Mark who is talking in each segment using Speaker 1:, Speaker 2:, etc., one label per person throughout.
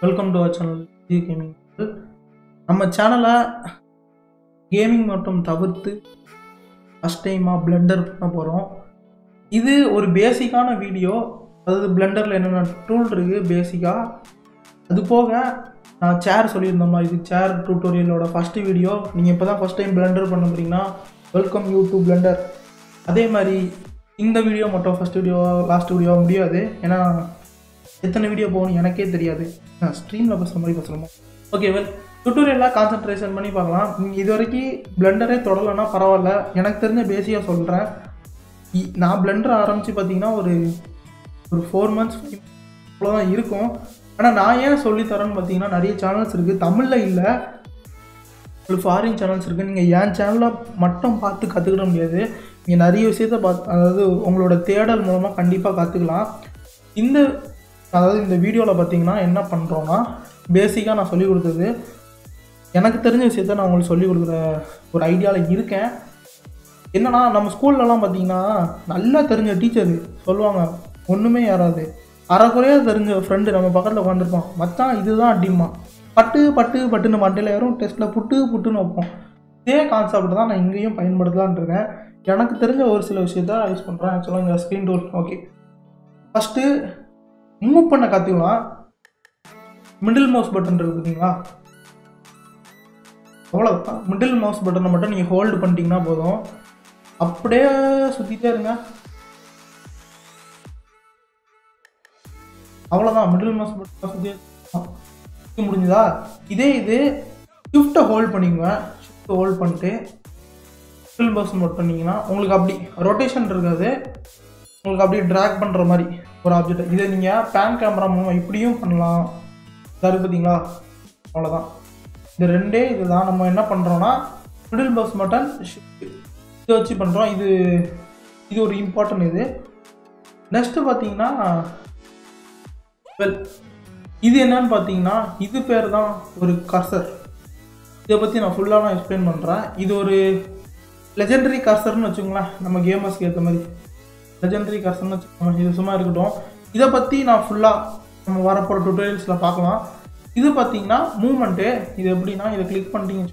Speaker 1: Welcome to our channel G gaming நம்ம சேனலை gaming மட்டும் தவிர்த்து ஃபஸ்ட் டைமாக பிளெண்டர் பண்ண போகிறோம் இது ஒரு பேசிக்கான வீடியோ அதாவது பிளெண்டரில் என்னென்ன டூல் இருக்குது பேசிக்காக அது போக நான் சேர் சொல்லியிருந்தோம்மா இது சேர் டியூட்டோரியலோட ஃபஸ்ட்டு வீடியோ நீங்கள் இப்போ தான் ஃபஸ்ட் டைம் பிளெண்டர் பண்ண போகிறீங்கன்னா வெல்கம் யூ டு பிளெண்டர் அதே மாதிரி இந்த வீடியோ மட்டும் ஃபஸ்ட் வீடியோ லாஸ்ட் வீடியோ முடியாது ஏன்னா எத்தனை வீடியோ போகணும் எனக்கே தெரியாது நான் ஸ்ட்ரீமில் பேசுகிற மாதிரி பேசலாமா ஓகே வெல் டுட்டோரியலாக கான்சன்ட்ரேஷன் பண்ணி பார்க்கலாம் நீங்கள் இது வரைக்கும் பிளெண்டரே தொடலைன்னா பரவாயில்ல எனக்கு தெரிஞ்ச பேசிக்காக சொல்கிறேன் நான் பிளெண்டர் ஆரம்பித்து பார்த்தீங்கன்னா ஒரு ஒரு ஃபோர் மந்த்ஸ் அவ்வளோதான் இருக்கும் ஆனால் நான் ஏன் சொல்லித்தரேன்னு பார்த்தீங்கன்னா நிறைய சேனல்ஸ் இருக்குது தமிழில் இல்லை ஒரு ஃபாரின் சேனல்ஸ் இருக்குது நீங்கள் என் சேனலில் மட்டும் பார்த்து கற்றுக்கிட முடியாது நீங்கள் நிறைய விஷயத்த பார்த்து அதாவது உங்களோட தேடல் மூலமாக கண்டிப்பாக கற்றுக்கலாம் இந்த அதாவது இந்த வீடியோவில் பார்த்தீங்கன்னா என்ன பண்ணுறோன்னா பேசிக்காக நான் சொல்லிக் கொடுத்தது எனக்கு தெரிஞ்ச விஷயத்த நான் உங்களுக்கு சொல்லிக் கொடுக்குற ஒரு ஐடியாவில் இருக்கேன் என்னன்னா நம்ம ஸ்கூல்லலாம் பார்த்தீங்கன்னா நல்லா தெரிஞ்ச டீச்சர் சொல்லுவாங்க ஒன்றுமே யாராது அரைக்குறையாக தெரிஞ்ச ஃப்ரெண்டு நம்ம பக்கத்தில் உட்காந்துருப்போம் மச்சான் இதுதான் அடிமா பட்டு பட்டு பட்டுன்னு மண்டையில் ஏறும் டெஸ்ட்டில் புட்டு புட்டுன்னு வைப்போம் இதே கான்செப்ட் தான் நான் இங்கேயும் பயன்படுத்தலான் இருக்கேன் எனக்கு தெரிஞ்ச ஒரு சில விஷயத்த யூஸ் பண்ணுறேன் ஆக்சுவலாக இங்கே screen tool okay first move பண்ண கற்றுக்கலாம் மிடில் மவுஸ் பட்டன் இருக்குது பார்த்தீங்களா அவ்வளோதான் மிடில் மவுஸ் பட்டனை மட்டும் நீங்கள் ஹோல்டு பண்ணிட்டீங்கன்னா போதும் அப்படியே சுற்றிட்டே இருங்க அவ்வளோதான் மிடில் மவுஸ் பட்டன் சுற்றி முடிஞ்சுதா இதே இது ஷிஃப்ட்டை ஹோல்ட் பண்ணிக்குங்க ஷிஃப்ட்டை ஹோல்ட் பண்ணிட்டு மிடில் மவுஸ் நோட் பண்ணிங்கன்னா உங்களுக்கு அப்படி ரொட்டேஷன் இருக்காது உங்களுக்கு அப்படியே ட்ராக் பண்ணுற மாதிரி ஒரு ஆப்ஜெக்ட் இதை நீங்கள் பேன் கேமரா மூலம் இப்படியும் பண்ணலாம் இதாக பார்த்தீங்களா அவ்வளோதான் இது ரெண்டே இதுதான் நம்ம என்ன பண்ணுறோன்னா மிடில் பஸ் பட்டன் ஷிஃப்ட் இதை வச்சு பண்ணுறோம் இது இது ஒரு இம்பார்ட்டன்ட் இது நெக்ஸ்ட்டு பார்த்தீங்கன்னா வெல் இது என்னன்னு பார்த்தீங்கன்னா இது பேர் தான் ஒரு கர்சர் இதை பற்றி நான் ஃபுல்லாக நான் எக்ஸ்பிளைன் பண்ணுறேன் இது ஒரு லெஜெண்டரி கர்சர்னு வச்சுக்கோங்களேன் நம்ம கேமர்ஸ்க்கு ஏற்ற மாதிரி லெஜெண்டரி கர்சர்னு வச்சுக்கோங்க இது சும்மா இருக்கட்டும் இதை பற்றி நான் ஃபுல்லாக நம்ம வரப்போகிற டுட்டோரியல்ஸில் பார்க்கலாம் இது பார்த்தீங்கன்னா மூமெண்ட்டு இது எப்படின்னா இதை கிளிக் பண்ணிட்டீங்க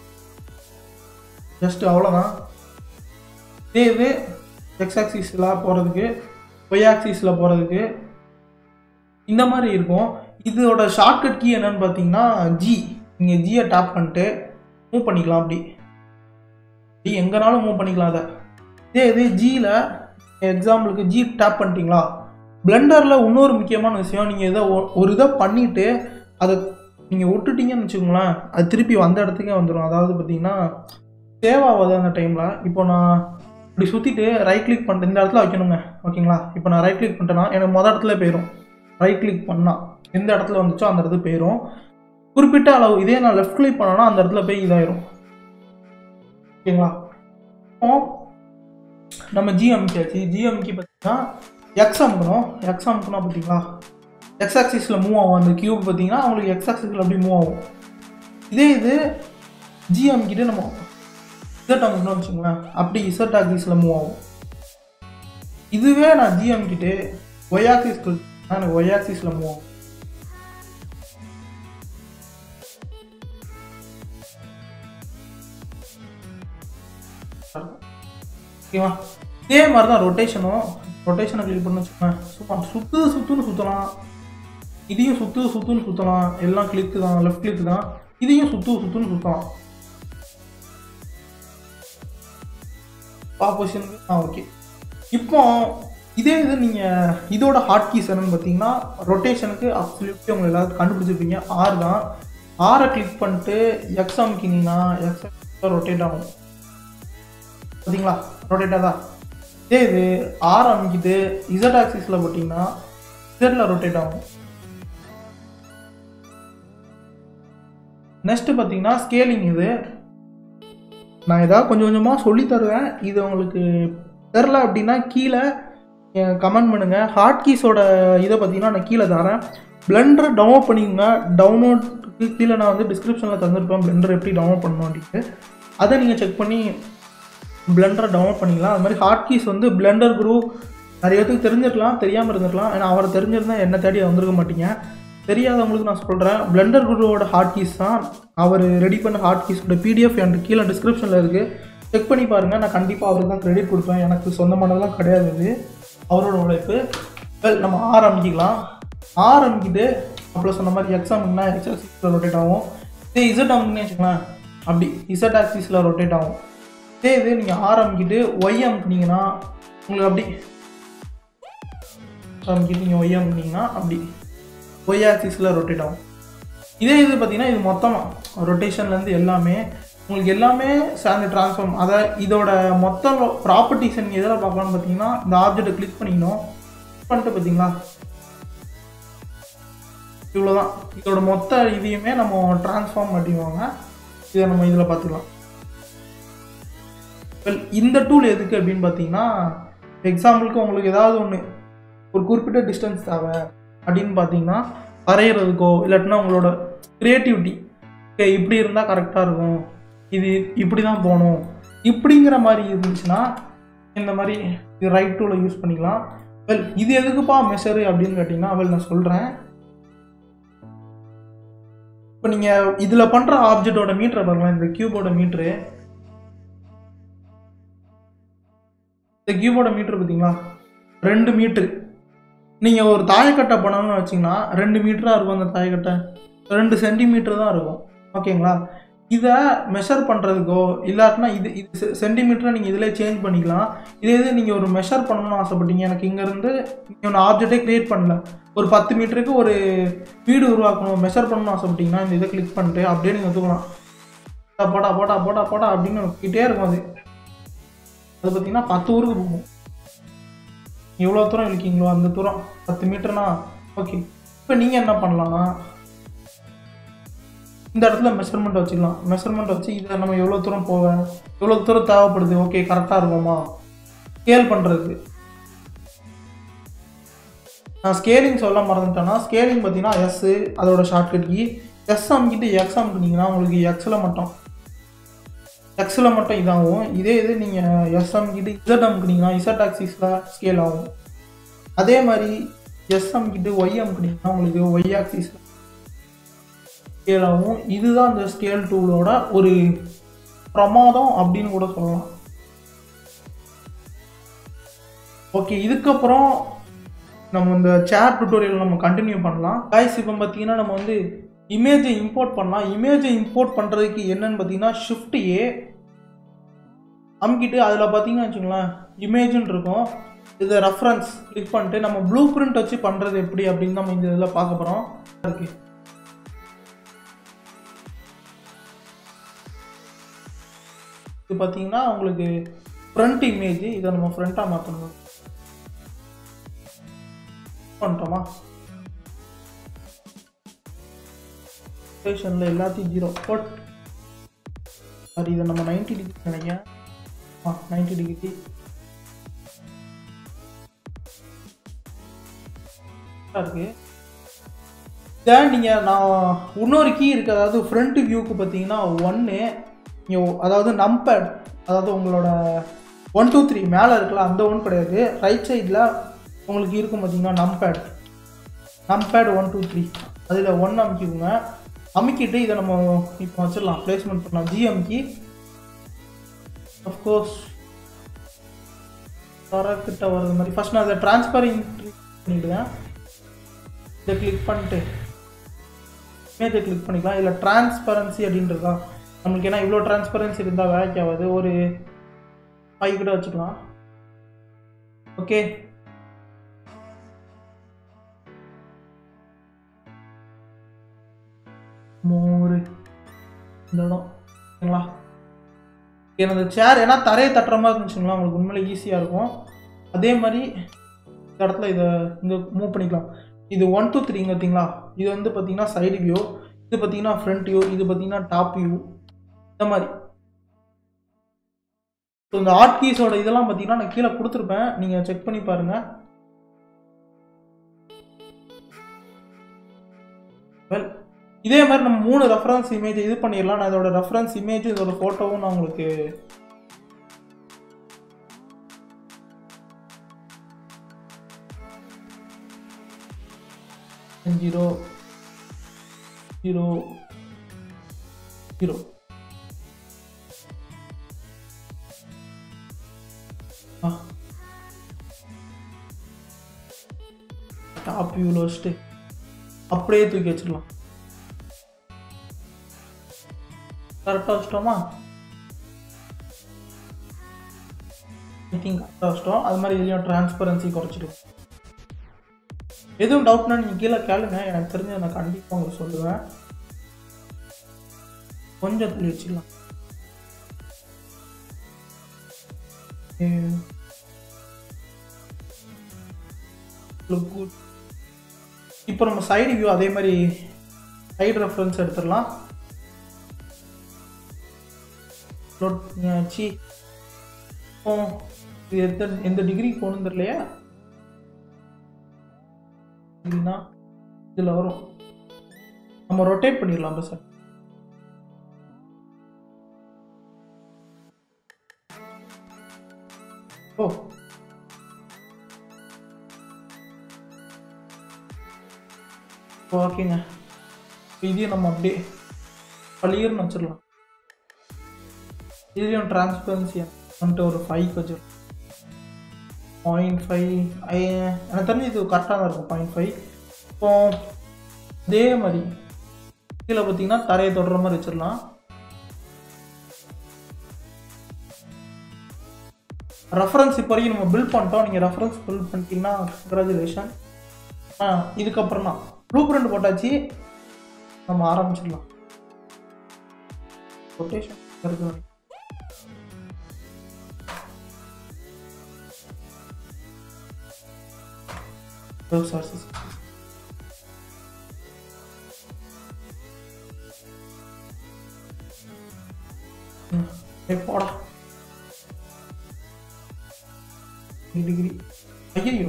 Speaker 1: ஜஸ்ட் அவ்வளோதான் இதே இது எக்ஸ் ஆக்சிஸில் போகிறதுக்கு ஒய் ஆக்சிஸில் போகிறதுக்கு இந்த மாதிரி இருக்கும் இதோட ஷார்ட்கட் கீ என்னன்னு பார்த்தீங்கன்னா ஜி நீங்கள் ஜியை டேப் பண்ணிட்டு மூவ் பண்ணிக்கலாம் அப்படி ஜி எங்கேனாலும் மூவ் பண்ணிக்கலாம் அதை இதே இது ஜியில் எக்ஸாம்பிளுக்கு ஜி டேப் பண்ணிட்டீங்களா பிளெண்டரில் இன்னொரு முக்கியமான விஷயம் நீங்கள் இதை ஒரு இதை பண்ணிவிட்டு அதை நீங்கள் விட்டுட்டீங்கன்னு வச்சுக்கோங்களேன் அது திருப்பி வந்த இடத்துக்கே வந்துடும் அதாவது பார்த்தீங்கன்னா சேவ் ஆகாது அந்த டைமில் இப்போ நான் இப்படி சுற்றிட்டு ரைட் கிளிக் பண்ணிட்டு இந்த இடத்துல வைக்கணுங்க ஓகேங்களா இப்போ நான் ரைட் கிளிக் பண்ணிட்டேன்னா எனக்கு மொதல் இடத்துல போயிடும் ரைட் கிளிக் பண்ணால் எந்த இடத்துல வந்துச்சோ அந்த இடத்துக்கு போயிடும் குறிப்பிட்ட அளவு இதே நான் லெஃப்ட் கிளிக் பண்ணேன்னா அந்த இடத்துல போய் இதாயிரும் ஓகேங்களா நம்ம ஜி அமுக்கியாச்சு ஜி அமுக்கி பார்த்தீங்கன்னா எக்ஸ் அமுக்கணும் எக்ஸ் அமுக்கணும் பார்த்தீங்களா எக்ஸ் ஆக்சிஸில் மூவ் ஆகும் அந்த கியூப் பார்த்தீங்கன்னா அவங்களுக்கு எக்ஸ் ஆக்சிஸில் அப்படி மூவ் ஆகும் இதே இது ஜி அமுக்கிட்டு நம்ம இசட் அமுக்கணும்னு வச்சுக்கோங்களேன் அப்படி இசட் ஆக்சிஸில் மூவ் ஆகும் இதுவே நான் ஜி அமுக்கிட்டு ஒய் ஆக்சிஸ் எனக்கு ஒய் ஆக்சிஸில் மூவ் ஆகும் ஓகேவா இதே மாதிரி தான் ரொட்டேஷனும் ரொட்டேஷனை கிளிக் பண்ண வச்சுக்கோங்க சும்மா சுற்று சுற்றுன்னு சுற்றலாம் இதையும் சுற்று சுற்றுன்னு சுற்றலாம் எல்லாம் கிளிக்கு தான் லெஃப்ட் கிளிக் தான் இதையும் சுற்று சுற்றுன்னு சுற்றலாம் ஆப்போசிஷனுக்கு ஆ ஓகே இப்போ இதே இது நீங்கள் இதோட ஹாட் கீஸ் என்னன்னு பார்த்தீங்கன்னா ரொட்டேஷனுக்கு அப்சல்யூட்லி உங்களை எல்லாரும் கண்டுபிடிச்சிருப்பீங்க ஆர் தான் ஆரை கிளிக் பண்ணிட்டு எக்ஸ் அமுக்கினீங்கன்னா எக்ஸ் ரொட்டேட் ஆகும் பார்த்தீங்களா ரொட்டேட்டாக தான் இதே இது ஆர் அமைக்கிட்டு இசட் ஆக்சிஸில் போட்டிங்கன்னா இசட்டில் ரொட்டேட் ஆகும் நெக்ஸ்ட்டு பார்த்தீங்கன்னா ஸ்கேலிங் இது நான் ஏதாவது கொஞ்சம் கொஞ்சமாக சொல்லி தருவேன் இது உங்களுக்கு தெரில அப்படின்னா கீழே கமெண்ட் பண்ணுங்கள் ஹார்ட் கீஸோட இதை பார்த்தீங்கன்னா நான் கீழே தரேன் பிளெண்டரை டவுன்லோட் பண்ணிக்கோங்க டவுன்லோட்க்கு கீழே நான் வந்து டிஸ்கிரிப்ஷனில் தந்திருப்பேன் பிளெண்டர் எப்படி டவுன்லோட் பண்ணணும் அப்படின்ட்டு அதை நீங்கள் செக் பண்ணி பிளெண்டரை டவுன்லோட் பண்ணிக்கலாம் அது மாதிரி ஹாட் கீஸ் வந்து பிளெண்டர் குரூப் நிறைய பேருக்கு தெரிஞ்சிருக்கலாம் தெரியாமல் இருந்திருக்கலாம் ஏன்னா அவரை தெரிஞ்சிருந்தால் என்ன தேடி வந்திருக்க மாட்டீங்க தெரியாதவங்களுக்கு நான் சொல்கிறேன் பிளெண்டர் குருவோட ஹார்ட் கீஸ் தான் அவர் ரெடி பண்ண ஹார்ட் கீஸோட பிடிஎஃப் எனக்கு கீழே டிஸ்கிரிப்ஷனில் இருக்குது செக் பண்ணி பாருங்கள் நான் கண்டிப்பாக அவருக்கு தான் கிரெடிட் கொடுப்பேன் எனக்கு சொந்தமானதெல்லாம் கிடையாது இது அவரோட உழைப்பு வெல் நம்ம ஆரம்பிக்கலாம் ஆரம்பிக்கிட்டு அப்புறம் சொன்ன மாதிரி எக்ஸாம்னா எக்ஸ் ஆக்சிஸில் ரொட்டேட் ஆகும் இதே இசட் அமுக்குன்னு வச்சுக்கலாம் அப்படி இசட் ஆக்சிஸில் ரொட்டேட் ஆகும் இதே இது நீங்கள் ஆரம்பிக்கிட்டு ஒய் அமுக்குனீங்கன்னா உங்களுக்கு அப்படி அமுக்கிட்டு நீங்கள் ஒய் அமுக்குனீங்கன்னா அப்படி ஒய் ஆக்சிஸில் ரொட்டேட் ஆகும் இதே இது பார்த்தீங்கன்னா இது மொத்தமாக ரொட்டேஷன்லேருந்து எல்லாமே உங்களுக்கு எல்லாமே சேர்ந்து ட்ரான்ஸ்ஃபார்ம் அதை இதோட மொத்த ப்ராப்பர்ட்டிஸ் நீங்கள் எதில் பார்க்கலாம்னு பார்த்தீங்கன்னா இந்த ஆப்ஜெக்டை கிளிக் பண்ணிக்கணும் கிளிக் பண்ணிட்டு பார்த்தீங்களா இவ்வளோதான் இதோட மொத்த இதையுமே நம்ம ட்ரான்ஸ்ஃபார்ம் பண்ணிடுவாங்க இதை நம்ம இதில் பார்த்துக்கலாம் வெல் இந்த டூல் எதுக்கு அப்படின்னு பார்த்தீங்கன்னா எக்ஸாம்பிளுக்கு உங்களுக்கு ஏதாவது ஒன்று ஒரு குறிப்பிட்ட டிஸ்டன்ஸ் தேவை அப்படின்னு பார்த்தீங்கன்னா வரைகிறதுக்கோ இல்லாட்டினா உங்களோட க்ரியேட்டிவிட்டி ஓகே இப்படி இருந்தால் கரெக்டாக இருக்கும் இது இப்படி தான் போகணும் இப்படிங்கிற மாதிரி இருந்துச்சுன்னா இந்த மாதிரி இது ரைட் டூலை யூஸ் பண்ணிக்கலாம் வெல் இது எதுக்குப்பா மெஷரு அப்படின்னு கேட்டிங்கன்னா வெல் நான் சொல்கிறேன் இப்போ நீங்கள் இதில் பண்ணுற ஆப்ஜெக்டோட மீட்டரை பாருங்களேன் இந்த கியூபோட மீட்ரு இந்த கியூபோட மீட்ரு பார்த்தீங்களா ரெண்டு மீட்ரு நீங்கள் ஒரு தாயக்கட்டை பண்ணணும்னு வச்சிங்கன்னா ரெண்டு மீட்டராக இருக்கும் அந்த தாயக்கட்டை ரெண்டு சென்டிமீட்டர் தான் இருக்கும் ஓகேங்களா இதை மெஷர் பண்ணுறதுக்கோ இல்லாட்டினா இது இது சென்டிமீட்டரை நீங்கள் இதிலே சேஞ்ச் பண்ணிக்கலாம் இதே இது நீங்கள் ஒரு மெஷர் பண்ணணும்னு ஆசைப்பட்டீங்க எனக்கு இங்கேருந்து நீங்கள் ஒன்று ஆப்ஜெக்டே க்ரியேட் பண்ணல ஒரு பத்து மீட்டருக்கு ஒரு வீடு உருவாக்கணும் மெஷர் பண்ணணும்னு ஆசைப்பட்டீங்கன்னா இந்த இதை கிளிக் பண்ணிட்டு அப்படியே நீங்கள் தூக்கலாம் போடா போடா போடா போடா அப்படின்னு கிட்டே இருக்கும் அது அது பார்த்தீங்கன்னா பத்து ஊருக்கு போகும் எவ்வளோ தூரம் இழுக்கீங்களோ அந்த தூரம் பத்து மீட்டர்னா ஓகே இப்போ நீங்கள் என்ன பண்ணலாம்னா இந்த இடத்துல மெஷர்மெண்ட் வச்சுக்கலாம் மெஷர்மெண்ட் வச்சு இதை நம்ம எவ்வளோ தூரம் போவேன் எவ்வளோ தூரம் தேவைப்படுது ஓகே கரெக்டாக இருக்குமா ஸ்கேல் பண்ணுறதுக்கு நான் ஸ்கேலிங் சொல்ல மறந்துட்டேன்னா ஸ்கேலிங் பார்த்தீங்கன்னா எஸ் அதோட ஷார்ட்கட் கீ எஸ் அமுக்கிட்டு எக்ஸ் அமுக்குனீங்கன்னா உங்களுக்கு எக்ஸில் மட்டும் எக்ஸில் மட்டும் இதாகும் இதே இது நீங்கள் எஸ் அமுக்கிட்டு இசட் அமுக்குனீங்கன்னா இசட் ஆக்சிஸில் ஸ்கேல் ஆகும் அதே மாதிரி எஸ் அமுக்கிட்டு ஒய் அமுக்குனீங்கன்னா உங்களுக்கு ஒய் ஆக்சிஸில் ஸ்கேல் ஆகும் இதுதான் இந்த ஸ்கேல் டூலோட ஒரு பிரமாதம் அப்படின்னு கூட சொல்லலாம் ஓகே இதுக்கப்புறம் நம்ம இந்த சேர் டுட்டோரியல் நம்ம கண்டினியூ பண்ணலாம் காய்ஸ் இப்போ பார்த்தீங்கன்னா நம்ம வந்து இமேஜை இம்போர்ட் பண்ணலாம் இமேஜை இம்போர்ட் பண்ணுறதுக்கு என்னன்னு பார்த்தீங்கன்னா ஷிஃப்ட் ஏ அமுக்கிட்டு அதில் பார்த்தீங்கன்னா வச்சுங்களேன் இமேஜ்னு இருக்கும் இதை ரெஃபரன்ஸ் கிளிக் பண்ணிட்டு நம்ம ப்ளூ பிரிண்ட் வச்சு பண்ணுறது எப்படி அப்படின்னு நம்ம இந்த இதில் பார்க்க போகிறோம் இருக்கு இது பார்த்தீங்கன்னா உங்களுக்கு ஃப்ரண்ட் இமேஜ் இதை நம்ம ஃப்ரண்ட்டாக மாற்றணும் பண்ணிட்டோமா ஸ்டேஷனில் எல்லாத்தையும் ஜீரோ போட் சாரி இதை நம்ம நைன்டி டிகிரி நினைக்கிறேன் ஆ நைன்டி டிகிரி இருக்கு இதை நீங்கள் நான் இன்னொரு கீ இருக்குது அதாவது ஃப்ரண்ட் வியூக்கு பார்த்தீங்கன்னா ஒன்று அதாவது நம்பர் அதாவது உங்களோட ஒன் டூ த்ரீ மேலே இருக்கலாம் அந்த ஒன் கிடையாது ரைட் சைடில் உங்களுக்கு இருக்கும் பார்த்தீங்கன்னா numpad numpad one two three அதில் ஒன் அமுக்கிக்கோங்க அமுக்கிட்டு இதை நம்ம இப்போ வச்சிடலாம் ப்ளேஸ்மெண்ட் பண்ணலாம் ஜி அமுக்கி அஃப்கோர்ஸ் கிட்ட வர்றது மாதிரி ஃபஸ்ட் நான் அதை ட்ரான்ஸ்பரண்ட் பண்ணிவிடுவேன் இதை கிளிக் பண்ணிட்டு இமேஜை கிளிக் பண்ணிக்கலாம் இதில் டிரான்ஸ்பரன்சி அப்படின்றதா நம்மளுக்கு ஏன்னா இவ்வளோ டிரான்ஸ்பரன்சி இருந்தால் வேலைக்கு ஆகாது ஒரு ஃபைவ் கூட வச்சுக்கலாம் ஓகே மோரு இந்த இடம் ஓகேங்களா எனக்கு அந்த சேர் ஏன்னா தரையை தட்டுற மாதிரி இருந்துச்சுங்களா உங்களுக்கு உண்மையில ஈஸியாக இருக்கும் அதே மாதிரி இந்த இடத்துல இதை இங்கே மூவ் பண்ணிக்கலாம் இது ஒன் டூ த்ரீங்க பார்த்தீங்களா இது வந்து பார்த்தீங்கன்னா சைடு வியூ இது பார்த்தீங்கன்னா ஃப்ரண்ட் வியூ இது பார்த்தீங்கன்னா டாப் வியூ இந்த மாதிரி ஸோ இந்த ஆர்ட் கீஸோட இதெல்லாம் பார்த்தீங்கன்னா நான் கீழே கொடுத்துருப்பேன் நீங்கள் செக் பண்ணி பாருங்கள் வெல் இதே மாதிரி நம்ம மூணு ரெஃபரன்ஸ் இமேஜ் இது பண்ணிடலாம் நான் இதோட ரெஃபரன்ஸ் இமேஜ் இதோட ஃபோட்டோவும் நான் உங்களுக்கு zero zero zero ah top வியூவில் வச்சுட்டு அப்படியே தூக்கி வச்சிடலாம் கரெக்டாக வச்சிட்டோமா மீட்டிங் கரெக்டாக வச்சிட்டோம் அது மாதிரி இதுலேயும் டிரான்ஸ்பரன்சி குறைச்சிடும் எதுவும் டவுட்னா நீங்கள் கீழே கேளுங்க எனக்கு தெரிஞ்ச நான் கண்டிப்பாக உங்களுக்கு சொல்லுவேன் கொஞ்சம் தள்ளி வச்சுக்கலாம் லுக் குட் இப்போ நம்ம சைடு வியூ அதே மாதிரி சைடு ரெஃபரன்ஸ் எடுத்துடலாம் லோட் பண்ணியாச்சு ஓ இது எந்த எந்த டிகிரி போகணும் தெரியலையா இல்லைன்னா இதில் வரும் நம்ம ரொட்டேட் பண்ணிடலாம் பஸ் ஓ ஓகேங்க இதையும் நம்ம அப்படியே பழியர்னு வச்சிடலாம் இதுலேயும் டிரான்ஸ்பரன்சி வந்துட்டு ஒரு ஃபைவ் வச்சிடலாம் பாயிண்ட் ஃபைவ் எனக்கு தெரிஞ்சு இது கரெக்டாக தான் இருக்கும் பாயிண்ட் ஃபைவ் இப்போ இதே மாதிரி கீழே பார்த்தீங்கன்னா தரையை தொடுற மாதிரி வச்சிடலாம் ரெஃபரன்ஸ் இப்போ வரைக்கும் நம்ம பில்ட் பண்ணிட்டோம் நீங்கள் ரெஃபரன்ஸ் பில்ட் பண்ணிட்டீங்கன்னா கங்க்ராச்சுலேஷன் ஆ இதுக்கப்புறம் தான் ப்ளூ பிரிண்ட் போட்டாச்சு நம்ம ஆரம்பிச்சிடலாம் ரொட்டேஷன் இருக்கு sources. போடா டிகிரி ஐயோ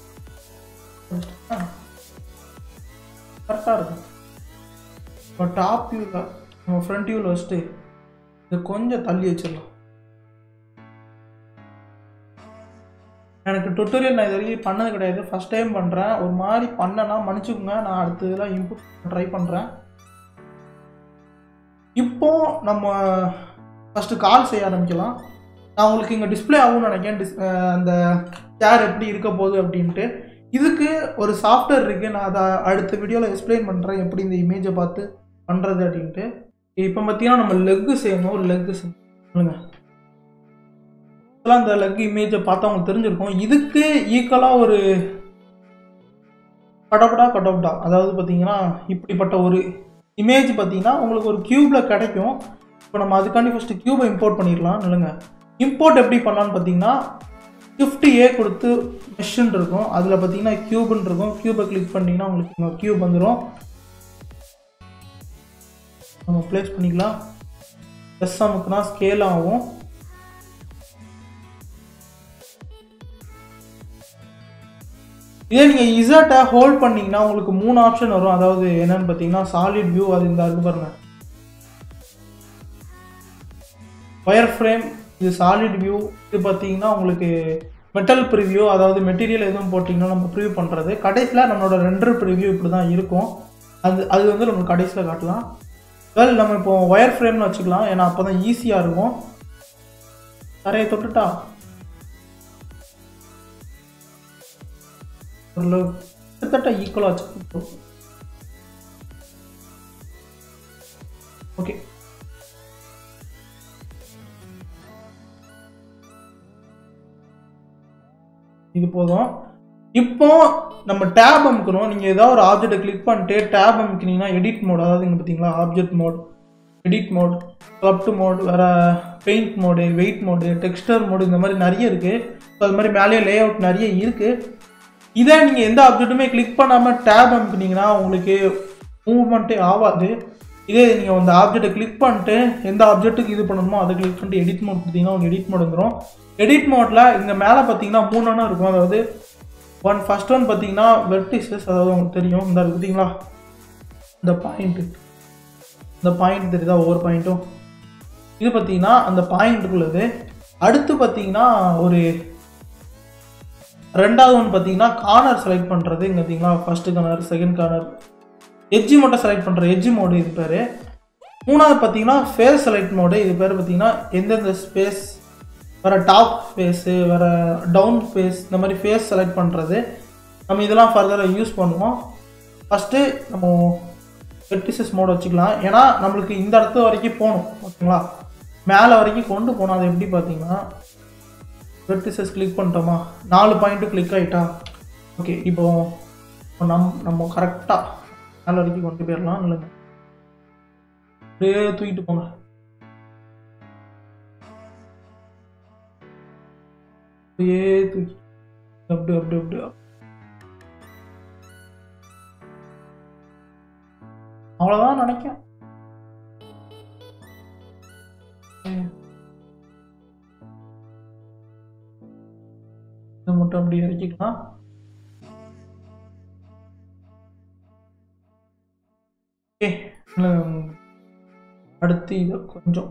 Speaker 1: கரெக்டாக இருக்கும் இப்போ டாப் வியூவில் நம்ம ஃப்ரண்ட் வியூவில் வச்சுட்டு இதை கொஞ்சம் தள்ளி வச்சிடலாம் எனக்கு டுட்டோரியல் நான் இது வரைக்கும் பண்ணது கிடையாது ஃபஸ்ட் டைம் பண்ணுறேன் ஒரு மாதிரி பண்ணனா மன்னிச்சுக்கோங்க நான் அடுத்த இதெல்லாம் இன்புட் ட்ரை பண்ணுறேன் இப்போ நம்ம ஃபஸ்ட்டு கால் செய்ய ஆரம்பிக்கலாம் நான் உங்களுக்கு இங்கே டிஸ்பிளே ஆகும்னு நினைக்கிறேன் டிஸ் அந்த சேர் எப்படி இருக்க போகுது அப்படின்ட்டு இதுக்கு ஒரு சாஃப்ட்வேர் இருக்குது நான் அதை அடுத்த வீடியோவில் எக்ஸ்பிளைன் பண்ணுறேன் எப்படி இந்த இமேஜை பார்த்து பண்ணுறது அப்படின்ட்டு இப்போ பார்த்தீங்கன்னா நம்ம லெக்கு செய்யணும் ஒரு லெக்கு செய்யணும் அந்த லெக் இமேஜை பார்த்தா உங்களுக்கு தெரிஞ்சிருக்கும் இதுக்கு ஈக்குவலாக ஒரு கடவுடா கடவுடா அதாவது பார்த்தீங்கன்னா இப்படிப்பட்ட ஒரு இமேஜ் பார்த்தீங்கன்னா உங்களுக்கு ஒரு க்யூப்பில் கிடைக்கும் இப்போ நம்ம அதுக்காண்டி ஃபஸ்ட்டு க்யூபை இம்போர்ட் பண்ணிடலாம் இல்லைங்க இம்போர்ட் எப்படி பண்ணலான்னு பார்த்தீங்கன்னா ஃபிஃப்டி ஏ கொடுத்து மெஷின் இருக்கும் அதில் பார்த்தீங்கன்னா க்யூப்னு இருக்கும் க்யூபை கிளிக் பண்ணிங்கன்னா உங்களுக்கு இங்கே க்யூப் வந்துடும் நம்ம ப்ளேஸ் பண்ணிக்கலாம் எஸ் அமுக்குனா ஸ்கேல் ஆகும் இதே நீங்கள் இசட்டை ஹோல்ட் பண்ணிங்கன்னா உங்களுக்கு மூணு ஆப்ஷன் வரும் அதாவது என்னன்னு பார்த்தீங்கன்னா சாலிட் வியூ அது இந்த இருக்கு பாருங்க ஒயர் ஃப்ரேம் இது சாலிட் வியூ இது பார்த்தீங்கன்னா உங்களுக்கு மெட்டல் ப்ரிவ்யூ அதாவது மெட்டீரியல் எதுவும் போட்டிங்கன்னா நம்ம ப்ரிவ்யூ பண்ணுறது கடைசியில் நம்மளோட ரெண்டர் ப்ரிவ்யூ இப்படி தான் இருக்கும் அது அது வந்து நம்ம கடைசியில் காட்டலாம் வெல் நம்ம இப்போ ஒயர் ஃப்ரேம்னு வச்சுக்கலாம் ஏன்னா அப்போ தான் ஈஸியாக இருக்கும் தரையை தொட்டுட்டா ஓரளவு கிட்டத்தட்ட ஈக்குவலாக வச்சு ஓகே இது போதும் இப்போ நம்ம டேப் அமுக்கணும் நீங்கள் ஏதாவது ஒரு ஆப்ஜெக்டை கிளிக் பண்ணிட்டு டேப் அமுக்கினீங்கன்னா எடிட் மோட் அதாவது இங்கே பார்த்தீங்களா object mode edit mode sculpt mode வேறு paint mode weight mode texture mode இந்த மாதிரி நிறைய இருக்குது ஸோ அது மாதிரி மேலேயே லே அவுட் நிறைய இருக்குது இதே நீங்கள் எந்த ஆப்ஜெக்ட்டுமே கிளிக் பண்ணாமல் டேப் அமுக்குனீங்கன்னா உங்களுக்கு மூவ்மெண்ட்டே ஆகாது இதே நீங்கள் அந்த ஆப்ஜெக்ட்டை கிளிக் பண்ணிட்டு எந்த ஆப்ஜெக்ட்டுக்கு இது பண்ணணுமோ அதை கிளிக் பண்ணிட்டு எடிட் மோட் கொடுத்தீங்கன்னா உங்களுக்கு எடிட் மோட் வந்துடும் எடிட் மோட்டில் இங்கே மேலே பார்த்தீங்கன்னா மூணு எண்ணம் இருக்கும் அதாவது ஒன் ஃபர்ஸ்ட் ஒன் பார்த்தீங்கன்னா வெர்டிசஸ் அதாவது உங்களுக்கு தெரியும் இந்த பார்த்தீங்களா இந்த பாயிண்ட்டு இந்த பாயிண்ட் தெரியுதா ஒவ்வொரு பாயிண்ட்டும் இது பார்த்தீங்கன்னா அந்த பாயிண்ட்டுக்குள்ளது அடுத்து பார்த்தீங்கன்னா ஒரு ரெண்டாவது ஒன்று பார்த்தீங்கன்னா கார்னர் செலக்ட் பண்ணுறது இங்கே பார்த்தீங்களா first corner second corner edge மட்டும் செலக்ட் பண்ணுறேன் எட்ஜி மோடு இது பேர் மூணாவது பார்த்தீங்கன்னா ஃபேஸ் செலக்ட் மோடு இது பேர் பார்த்தீங்கன்னா எந்தெந்த ஸ்பேஸ் வேறு டாப் ஃபேஸு வேறு டவுன் ஃபேஸ் இந்த மாதிரி ஃபேஸ் செலக்ட் பண்ணுறது நம்ம இதெல்லாம் ஃபர்தராக யூஸ் பண்ணுவோம் ஃபஸ்ட்டு நம்ம வெர்டிசஸ் மோட் வச்சுக்கலாம் ஏன்னா நம்மளுக்கு இந்த இடத்து வரைக்கும் போகணும் ஓகேங்களா மேலே வரைக்கும் கொண்டு போகணும் அது எப்படி பார்த்தீங்கன்னா வெர்டிசஸ் கிளிக் பண்ணிட்டோமா நாலு பாயிண்ட்டு கிளிக் ஆகிட்டா ஓகே இப்போ இப்போ நம் நம்ம கரெக்டாக மேலே வரைக்கும் கொண்டு போயிடலாம் இல்லைங்க அப்படியே தூக்கிட்டு போங்க அப்படியே தூக்கி அப்படி அப்படி அப்படி அவ்வளோதான் நினைக்கிறேன் இதை மட்டும் அப்படி இறக்கிக்கலாம் ஓகே அடுத்து இதை கொஞ்சம்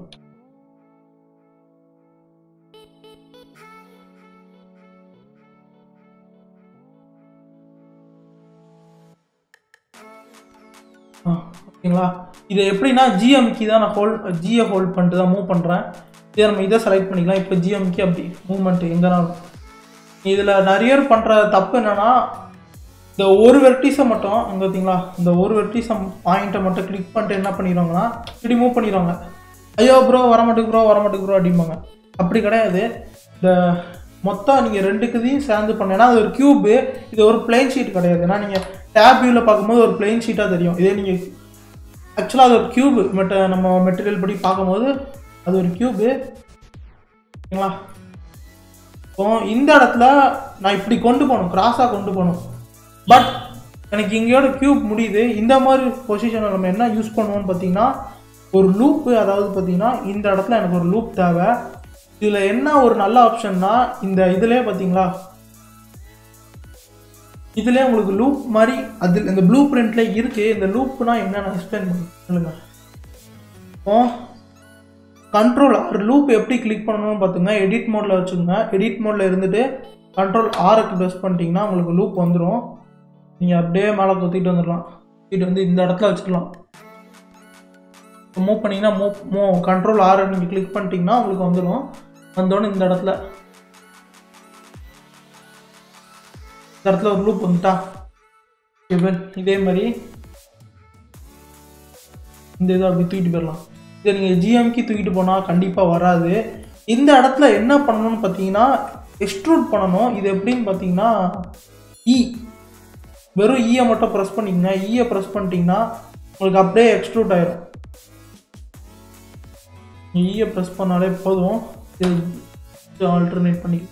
Speaker 1: ஆ ஓகேங்களா இது எப்படின்னா ஜிஎம்கி தான் நான் ஹோல்ட் ஜியை ஹோல்ட் பண்ணிட்டு தான் மூவ் பண்ணுறேன் இதை நம்ம இதை செலக்ட் பண்ணிக்கலாம் இப்போ ஜிஎம்கி அப்படி மூவ்மெண்ட் எங்கேனாலும் இதில் நிறைய பேர் பண்ணுற தப்பு என்னென்னா இந்த ஒரு வெர்டிஸை மட்டும் அங்கே பார்த்தீங்களா இந்த ஒரு வெர்டிஸை பாயிண்ட்டை மட்டும் கிளிக் பண்ணிட்டு என்ன பண்ணிடுவாங்கன்னா இப்படி மூவ் பண்ணிடுவாங்க ஐயோ ப்ரோ வரமாட்டுக்கு ப்ரோ வரமாட்டுக்கு ப்ரோ அப்படிம்பாங்க அப்படி கிடையாது இந்த மொத்தம் நீங்கள் ரெண்டுக்குதையும் சேர்ந்து பண்ணேன்னா அது ஒரு க்யூபு இது ஒரு பிளெயின் ஷீட் கிடையாது ஏன்னா நீங்கள் டேப் வியூவில் பார்க்கும்போது ஒரு பிளெயின் ஷீட்டாக தெரியும் இதே நீங்கள் ஆக்சுவலாக அது ஒரு க்யூபு மெட்ட நம்ம மெட்டீரியல் படி பார்க்கும்போது அது ஒரு க்யூபு ஓகேங்களா இப்போ இந்த இடத்துல நான் இப்படி கொண்டு போகணும் கிராஸாக கொண்டு போகணும் பட் எனக்கு இங்கேயோட க்யூப் முடியுது இந்த மாதிரி பொசிஷனில் நம்ம என்ன யூஸ் பண்ணுவோம்னு பார்த்தீங்கன்னா ஒரு லூப்பு அதாவது பார்த்தீங்கன்னா இந்த இடத்துல எனக்கு ஒரு லூப் தேவை இதில் என்ன ஒரு நல்ல ஆப்ஷன்னா இந்த இதுலேயே பார்த்தீங்களா இதுலேயே உங்களுக்கு லூப் மாதிரி அது இந்த ப்ளூ பிரிண்ட்ல இருக்கு இந்த லூப்னா என்னன்னு எக்ஸ்பிளைன் பண்ணி சொல்லுங்க இப்போ கண்ட்ரோல் ஆர் லூப் எப்படி கிளிக் பண்ணணும்னு பார்த்துங்க எடிட் மோடில் வச்சுக்கோங்க எடிட் மோடில் இருந்துட்டு கண்ட்ரோல் ஆருக்கு ப்ரெஸ் பண்ணிட்டீங்கன்னா உங்களுக்கு லூப் வந்துடும் நீங்கள் அப்படியே மேலே கொத்திட்டு வந்துடலாம் இது வந்து இந்த இடத்துல வச்சுக்கலாம் மூவ் பண்ணிங்கன்னா மூவ் மூவ் கண்ட்ரோல் ஆரை நீங்கள் கிளிக் பண்ணிட்டீங்கன்னா உங்களுக்கு வந்துடும் வந்தோடனே இந்த இடத்துல இந்த இடத்துல ஒரு லூப் வந்துட்டா இவன் இதே மாதிரி இந்த இதை அப்படி தூக்கிட்டு போயிடலாம் இதை நீங்கள் ஜிஎம்கி தூக்கிட்டு போனால் கண்டிப்பாக வராது இந்த இடத்துல என்ன பண்ணணும்னு பார்த்தீங்கன்னா எக்ஸ்ட்ரூட் பண்ணணும் இது எப்படின்னு பார்த்தீங்கன்னா இ வெறும் ஈயை மட்டும் ப்ரெஸ் பண்ணிக்கங்க ஈயை ப்ரெஸ் பண்ணிட்டீங்கன்னா உங்களுக்கு அப்படியே எக்ஸ்ட்ரூட் ஆயிரும் ஈயை ப்ரெஸ் பண்ணாலே போதும் இது ஆல்டர்னேட் பண்ணி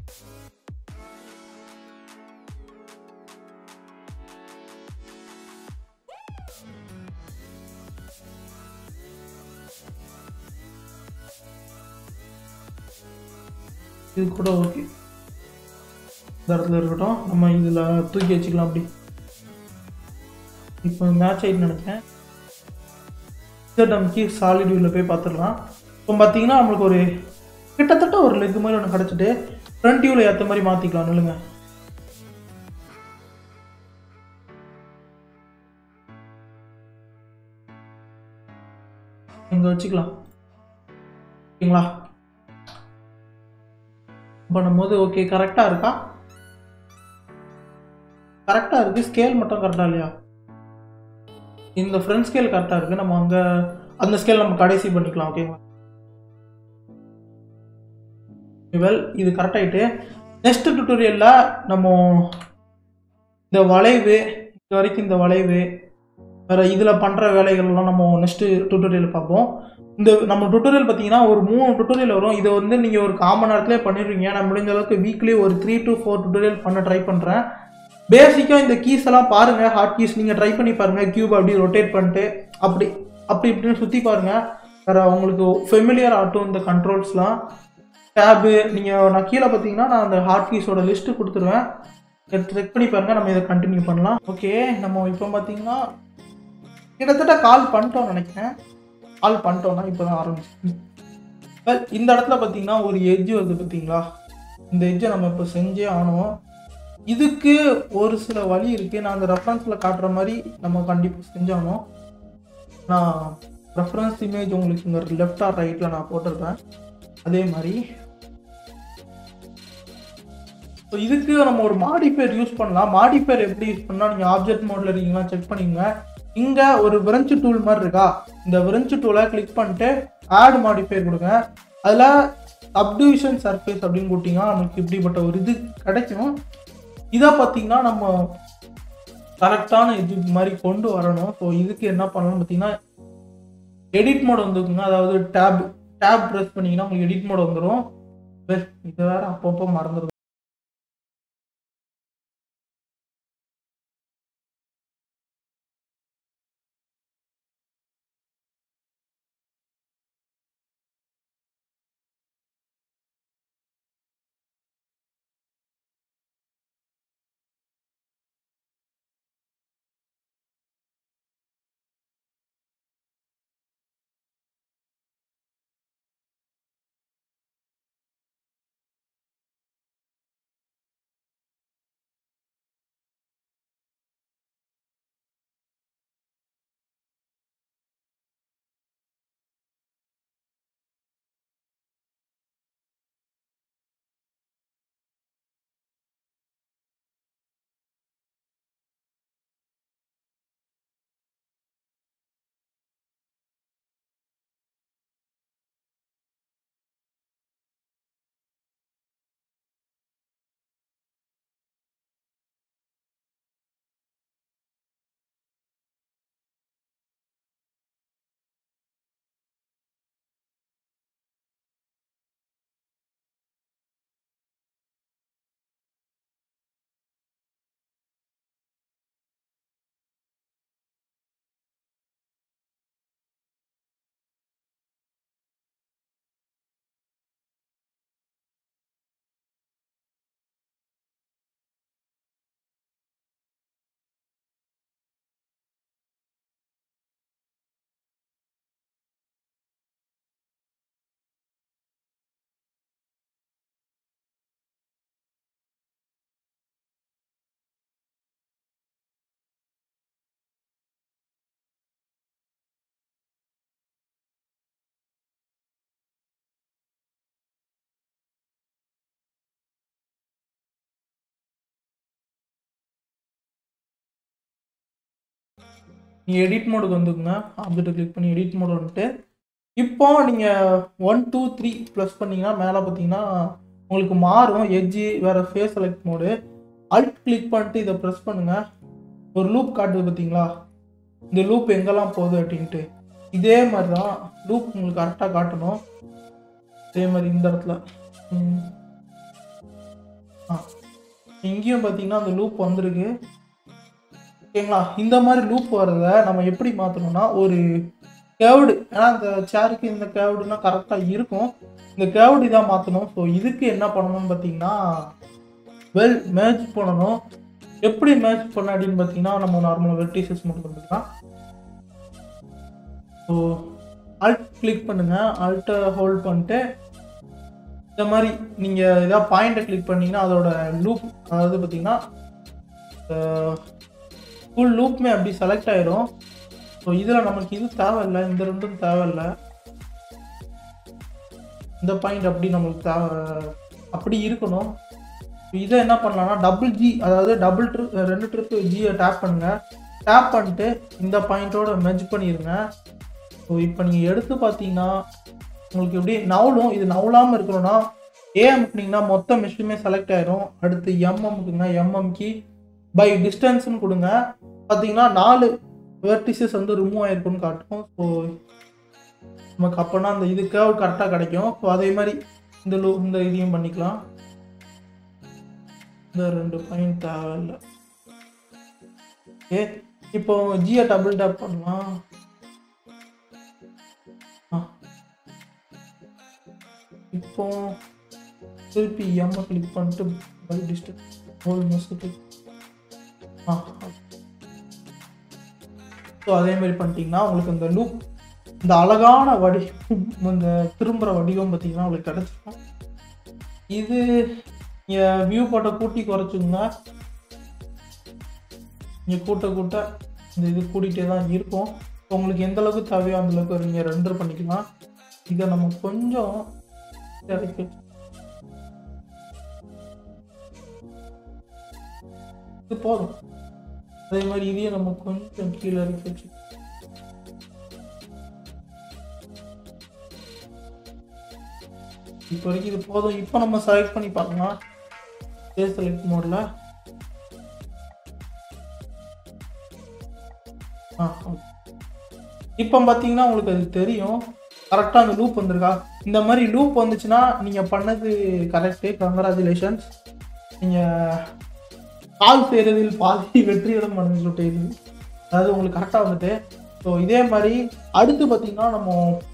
Speaker 1: இது கூட ஓகே இந்த இடத்துல இருக்கட்டும் நம்ம இதில் தூக்கி வச்சுக்கலாம் அப்படி இப்போ மேட்ச் ஆகிட்டு நினைக்கிறேன் நமக்கு சாலிட் வியூவில் போய் பார்த்துடலாம் இப்போ பார்த்தீங்கன்னா நம்மளுக்கு ஒரு கிட்டத்தட்ட ஒரு லெக் மாதிரி ஒன்று கிடச்சிட்டு ஃப்ரண்ட் வியூவில் ஏற்ற மாதிரி மாற்றிக்கலாம் இல்லைங்க இங்கே வச்சுக்கலாம் ஓகேங்களா பண்ணும்போது ஓகே கரெக்டாக இருக்கா கரெக்டாக இருக்குது ஸ்கேல் மட்டும் கரெக்டாக இல்லையா இந்த ஃப்ரண்ட் ஸ்கேல் கரெக்டாக இருக்குது நம்ம அங்கே அந்த ஸ்கேல் நம்ம கடைசி பண்ணிக்கலாம் ஓகேங்களா வெல் இது கரெக்ட் ஆகிட்டு நெக்ஸ்ட் டுட்டோரியலில் நம்ம இந்த வளைவு இது வரைக்கும் இந்த வளைவு வேறு இதில் பண்ணுற வேலைகள்லாம் நம்ம நெக்ஸ்ட்டு டுட்டோரியல் பார்ப்போம் இந்த நம்ம டுட்டோரியல் பார்த்தீங்கன்னா ஒரு மூணு டுட்டோரியல் வரும் இதை வந்து நீங்கள் ஒரு காமன் நேரத்திலே பண்ணிடுவீங்க நான் முடிஞ்ச அளவுக்கு வீக்லி ஒரு த்ரீ டு ஃபோர் டுட்டோரியல் பண்ண ட்ரை பண்ணுறேன் பேசிக்காக இந்த கீஸ் எல்லாம் பாருங்கள் ஹாட் கீஸ் நீங்கள் ட்ரை பண்ணி பாருங்கள் கியூப் அப்படி ரொட்டேட் பண்ணிட்டு அப்படி அப்படி இப்படின்னு சுற்றி பாருங்கள் வேறு உங்களுக்கு ஃபெமிலியர் ஆகட்டும் இந்த கண்ட்ரோல்ஸ்லாம் டேபு நீங்கள் நான் கீழே பார்த்தீங்கன்னா நான் அந்த ஹாட் கீஸோட லிஸ்ட்டு கொடுத்துருவேன் செக் பண்ணி பாருங்கள் நம்ம இதை கண்டினியூ பண்ணலாம் ஓகே நம்ம இப்போ பார்த்தீங்கன்னா கிட்டத்தட்ட கால் பண்ணிட்டோம் நினைக்கிறேன் கால் பண்ணிட்டோம்னா இப்போ தான் ஆரம்பிச்சு Well, இந்த இடத்துல பார்த்தீங்கன்னா ஒரு எட்ஜ் வருது பார்த்தீங்களா இந்த எட்ஜை நம்ம இப்போ செஞ்சே ஆனோம் இதுக்கு ஒரு சில வழி இருக்குது நான் அந்த ரெஃபரன்ஸில் காட்டுற மாதிரி நம்ம கண்டிப்பாக செஞ்சாகணும் நான் ரெஃபரன்ஸ் இமேஜ் உங்களுக்கு இங்கே லெஃப்ட் ஆர் ரைட்டில் நான் போட்டிருப்பேன் அதே மாதிரி ஸோ இதுக்கு நம்ம ஒரு மாடிஃபயர் யூஸ் பண்ணலாம் மாடிஃபயர் எப்படி யூஸ் பண்ணால் நீங்கள் ஆப்ஜெக்ட் மோடில் இருக்கீங்களா செக் பண்ணிங்க இங்கே ஒரு விரஞ்சு டூல் மாதிரி இருக்கா இந்த விரஞ்சு டூலை கிளிக் பண்ணிட்டு ஆட் மாடிஃபயர் கொடுங்க அதில் சப்டிவிஷன் சர்ஃபேஸ் அப்படின்னு கொடுத்தீங்கன்னா நமக்கு இப்படிப்பட்ட ஒரு இது கிடைக்கும் இதை பார்த்தீங்கன்னா நம்ம கரெக்டான இது மாதிரி கொண்டு வரணும் ஸோ இதுக்கு என்ன பண்ணலாம் பார்த்தீங்கன்னா எடிட் மோட் வந்துக்குங்க அதாவது டேப் டேப் ப்ரெஸ் பண்ணிங்கன்னா உங்களுக்கு எடிட் மோட் வந்துடும் இது வேற அப்பப்போ மறந்துடும் நீங்கள் எடிட் மோடுக்கு வந்துக்குங்க ஆப்ஜெக்ட்டை கிளிக் பண்ணி எடிட் மோடு வந்துட்டு இப்போ நீங்கள் ஒன் டூ த்ரீ ப்ளஸ் பண்ணிங்கன்னா மேலே பார்த்தீங்கன்னா உங்களுக்கு மாறும் எட்ஜி வேறு face select mode alt click பண்ணிட்டு இதை ப்ரெஸ் பண்ணுங்கள் ஒரு லூப் காட்டுது பார்த்தீங்களா இந்த லூப் எங்கெல்லாம் போகுது அப்படின்ட்டு இதே மாதிரி தான் லூப் உங்களுக்கு கரெக்டாக காட்டணும் இதே மாதிரி இந்த இடத்துல ம். ஆ இங்கேயும் பார்த்தீங்கன்னா அந்த லூப் வந்திருக்கு ஓகேங்களா இந்த மாதிரி லூப் வர்றத நம்ம எப்படி மாற்றணும்னா ஒரு கேவ்டு ஏன்னா இந்த சேருக்கு இந்த கேவ்டுனா கரெக்டாக இருக்கும் இந்த கேவ்டு இதாக மாற்றணும் ஸோ இதுக்கு என்ன பண்ணணும்னு பார்த்தீங்கன்னா வெல் மேட்ச் பண்ணணும் எப்படி மேட்ச் பண்ண அப்படின்னு பார்த்தீங்கன்னா நம்ம நார்மலாக வெர்டிசஸ் மட்டும் பண்ணிக்கலாம் ஸோ அல்ட் கிளிக் பண்ணுங்க அல்ட்டை ஹோல்ட் பண்ணிட்டு இந்த மாதிரி நீங்கள் ஏதாவது பாயிண்ட்டை கிளிக் பண்ணீங்கன்னா அதோட லூப் அதாவது பார்த்தீங்கன்னா ஃபுல் லூப்மே அப்படி செலக்ட் ஆயிரும் ஸோ இதில் நமக்கு இது தேவையில்லை இந்த ரெண்டும் தேவையில்லை இந்த பாயிண்ட் அப்படி நம்மளுக்கு தேவை அப்படி இருக்கணும் இதை என்ன பண்ணலாம்னா டபுள் ஜி அதாவது டபுள் ட்ரிப் ரெண்டு ட்ரிப் ஜியை டேப் பண்ணுங்க டேப் பண்ணிட்டு இந்த பாயிண்ட்டோட மெர்ஜ் பண்ணிடுங்க ஸோ இப்போ நீங்கள் எடுத்து பார்த்தீங்கன்னா உங்களுக்கு எப்படி நவுலும் இது நவுலாமல் இருக்கணும்னா ஏ அமுக்குனீங்கன்னா மொத்த மெஷினுமே செலக்ட் ஆயிரும் அடுத்து எம் அமுக்குங்க எம்எம்கி பை டிஸ்டன்ஸ்னு கொடுங்க பார்த்தீங்கன்னா நாலு வெர்டிசஸ் வந்து ரிமூவ் ஆயிருக்குன்னு காட்டும் ஸோ நமக்கு அப்போனா அந்த இது கேர்வ் கரெக்டாக கிடைக்கும் ஸோ அதே மாதிரி இந்த லூ இந்த இதையும் பண்ணிக்கலாம் இந்த ரெண்டு பாயிண்ட் தேவையில்லை ஓகே இப்போ ஜியை டபுள் டேப் பண்ணலாம் ஆ. இப்போ திருப்பி எம்மை கிளிக் பண்ணிட்டு by distance hole must click ah so அதே மாதிரி பண்ணிட்டீங்கன்னா உங்களுக்கு இந்த லூப் இந்த அழகான வடி இந்த திரும்புகிற வடிவம் பார்த்தீங்கன்னா உங்களுக்கு கிடச்சிரும் இது வியூ போட்ட கூட்டி குறைச்சுங்க இங்கே கூட்ட கூட்ட இந்த இது கூட்டிகிட்டே தான் இருக்கும் உங்களுக்கு எந்த அளவுக்கு தேவையோ அந்த அளவுக்கு நீங்கள் ரெண்டர் பண்ணிக்கலாம் இதை நம்ம கொஞ்சம் இறக்கி வச்சு- இது போதும் அதே மாதிரி இதையும் நம்ம கொஞ்சம் கீழே இறக்கி வச்சு இப்போ வரைக்கும் இது போதும் இப்போ நம்ம செலக்ட் பண்ணி பார்க்கலாம் செலக்ட் மோடில் ஆ okay. இப்போ பார்த்தீங்கன்னா உங்களுக்கு அது தெரியும் கரெக்டாக அந்த லூப் வந்திருக்கா இந்த மாதிரி லூப் வந்துச்சுன்னா நீங்கள் பண்ணது கரெக்டு கங்க்ராச்சுலேஷன்ஸ் நீங்கள் கால் செய்கிறதில் பாதி வெற்றியிடம் பண்ணு சொல்லிட்டு அதாவது உங்களுக்கு கரெக்டாக வந்துட்டு ஸோ இதே மாதிரி அடுத்து பார்த்தீங்கன்னா நம்ம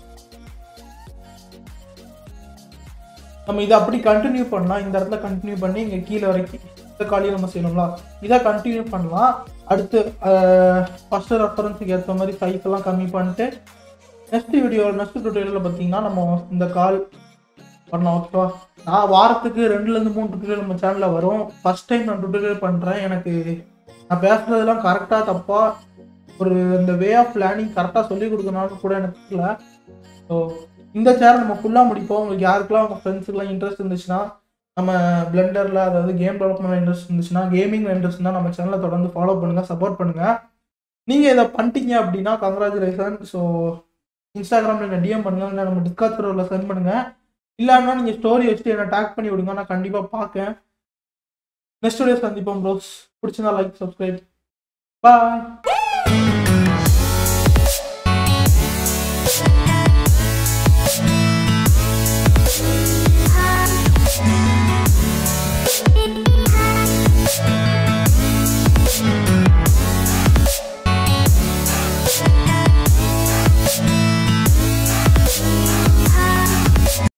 Speaker 1: நம்ம இதை அப்படி கண்டினியூ பண்ணலாம் இந்த இடத்துல கண்டினியூ பண்ணி இங்கே கீழே வரைக்கும் இந்த காலியும் நம்ம செய்யணும்ல இதை கண்டினியூ பண்ணலாம் அடுத்து ஃபஸ்ட்டு ரெஃபரன்ஸுக்கு ஏற்ற மாதிரி சைஸ் எல்லாம் கம்மி பண்ணிட்டு நெக்ஸ்ட் வீடியோ நெக்ஸ்ட் டுட்டோரியலில் பார்த்தீங்கன்னா நம்ம இந்த கால் பண்ணலாம் ஓகேவா நான் வாரத்துக்கு ரெண்டுலேருந்து மூணு டுட்டோரியல் நம்ம சேனலில் வரும் ஃபஸ்ட் டைம் நான் டுட்டோரியல் பண்ணுறேன் எனக்கு நான் பேசுகிறதெல்லாம் கரெக்டாக தப்பாக ஒரு இந்த வே ஆஃப் லேர்னிங் கரெக்டாக சொல்லி கொடுக்கணும்னு கூட எனக்கு தெரியல ஸோ இந்த சேனல் நம்ம ஃபுல்லாக முடிப்போம் உங்களுக்கு யாருக்கெல்லாம் உங்கள் ஃப்ரெண்ட்ஸுக்குலாம் இன்ட்ரெஸ்ட் இருந்துச்சுன்னா நம்ம பிளெண்டரில் அதாவது கேம் டெவலப்மெண்ட் இன்ட்ரெஸ்ட் இருந்துச்சுன்னா கேமிங் இன்ட்ரெஸ்ட் இருந்தால் நம்ம சேனலை தொடர்ந்து ஃபாலோ பண்ணுங்கள் சப்போர்ட் பண்ணுங்கள் நீங்கள் இதை பண்ணிட்டீங்க அப்படின்னா கங்க்ராச்சுலேஷன் ஸோ இன்ஸ்டாகிராமில் என்ன டிஎம் பண்ணுங்கள் இல்லை நம்ம டிஸ்காட் சர்வரில் சென்ட் பண்ணுங்கள் இல்லைன்னா நீங்கள் ஸ்டோரி வச்சுட்டு என்ன டேக் பண்ணி விடுங்க நான் கண்டிப்பாக பார்க்கேன் நெக்ஸ்ட் வீடியோ சந்திப்போம் ப்ரோஸ் பிடிச்சிருந்தா லைக் சப்ஸ்கிரைப் பாய்